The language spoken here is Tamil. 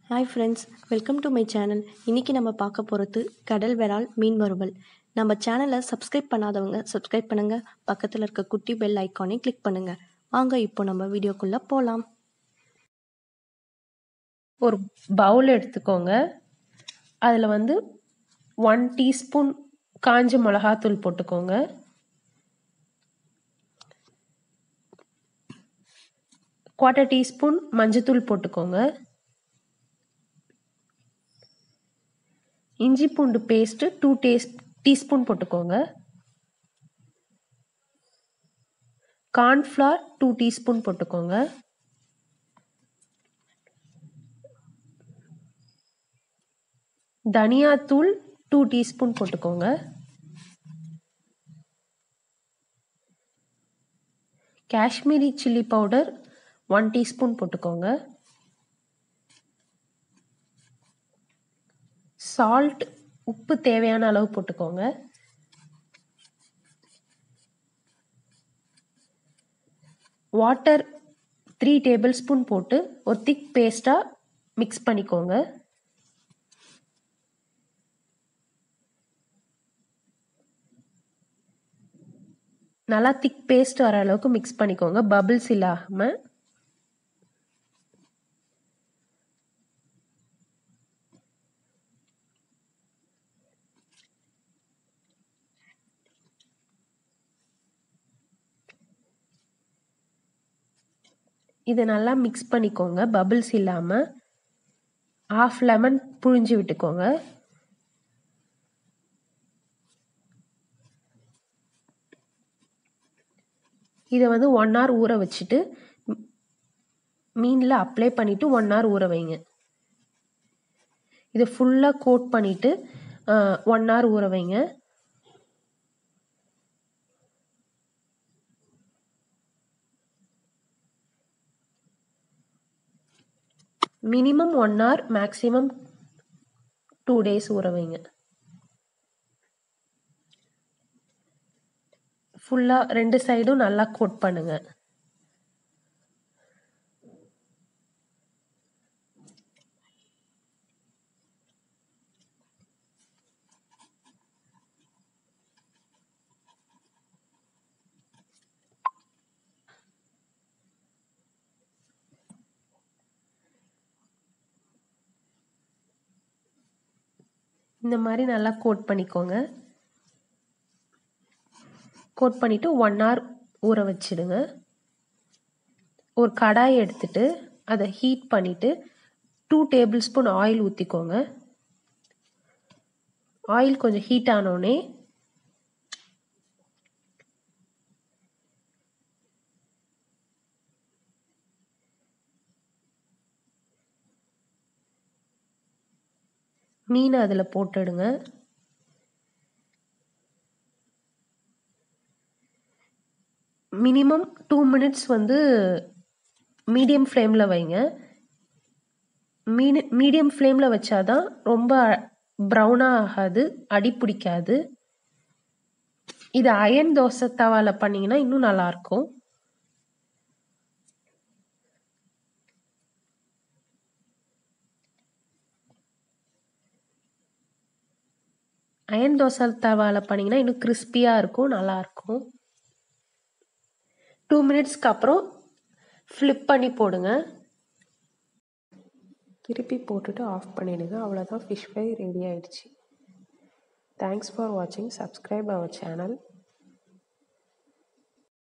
hi friends welcome to my channel இன்றைக்கி நம்ம பார்க்க போகிறது கடல் விரால் மீன் வறுவல் நம்ம சேனலை சப்ஸ்கிரைப் பண்ணாதவங்க சப்ஸ்கிரைப் பண்ணுங்கள் பக்கத்தில் இருக்க குட்டி பெல் ஐக்கானை கிளிக் பண்ணுங்கள் வாங்க இப்போ நம்ம வீடியோக்குள்ளே போகலாம் ஒரு பவுல் எடுத்துக்கோங்க அதில் வந்து ஒன் டீஸ்பூன் காஞ்ச மிளகாத்தூள் போட்டுக்கோங்க குவார்ட்டர் டீஸ்பூன் மஞ்சத்தூள் போட்டுக்கோங்க இஞ்சி பூண்டு பேஸ்ட்டு டூ டேஸ் டீஸ்பூன் போட்டுக்கோங்க கார்ன்ஃப்ளவர் டூ டீஸ்பூன் போட்டுக்கோங்க தனியாத்தூள் டூ டீஸ்பூன் போட்டுக்கோங்க Kashmiri chilli powder one teaspoon போட்டுக்கோங்க சால்ட் உப்பு தேவையான அளவு போட்டுக்கோங்க வாட்டர் த்ரீ டேபிள் ஸ்பூன் போட்டு ஒரு திக் பேஸ்ட்டாக மிக்ஸ் பண்ணிக்கோங்க நல்லா திக் பேஸ்ட் வர அளவுக்கு மிக்ஸ் பண்ணிக்கோங்க பபிள்ஸ் இல்லாமல் இதை நல்லா மிக்ஸ் பண்ணிக்கோங்க பபிள்ஸ் இல்லாமல் ஆஃப் லெமன் புழிஞ்சு விட்டுக்கோங்க இதை வந்து ஒன் ஹவர் ஊற வச்சுட்டு மீனில் அப்ளை பண்ணிவிட்டு ஒன் ஹவர் ஊற வைங்க இதை ஃபுல்லாக கோட் பண்ணிவிட்டு ஒன் ஹவர் ஊற வைங்க minimum one hour maximum two days ஊற வைங்க ஃபுல்லாக ரெண்டு சைடும் நல்லா கோட் பண்ணுங்க இந்த மாதிரி நல்லா கோட் பண்ணிக்கோங்க கோட் பண்ணிவிட்டு ஒன் ஹவர் ஊற வச்சிடுங்க ஒரு கடாய் எடுத்துட்டு அதை ஹீட் பண்ணிவிட்டு டூ டேபிள் ஸ்பூன் ஆயில் ஊற்றிக்கோங்க ஆயில் கொஞ்சம் ஹீட் ஆனோடனே மீனை அதில் போட்டுடுங்க மினிமம் டூ மினிட்ஸ் வந்து மீடியம் ஃப்ளேமில் வைங்க மீனு மீடியம் ஃப்ளேமில் வச்சாதான் ரொம்ப ப்ரௌனாக ஆகாது அடி பிடிக்காது இது அயன் தோசை தவாவில் பண்ணிங்கன்னா இன்னும் நல்லாயிருக்கும் அயன் தோசை தவாவில் பண்ணிங்கன்னா இன்னும் கிறிஸ்பியாக இருக்கும் நல்லாயிருக்கும் டூ மினிட்ஸ்க்கு அப்புறம் ஃப்ளிப் பண்ணி போடுங்க திருப்பி போட்டுட்டு ஆஃப் பண்ணிவிடுங்க அவ்வளோதான் ஃபிஷ் ஃப்ரை ரெடி ஆயிடுச்சு தேங்க்ஸ் ஃபார் வாட்சிங் சப்ஸ்கிரைப் அவர் சேனல்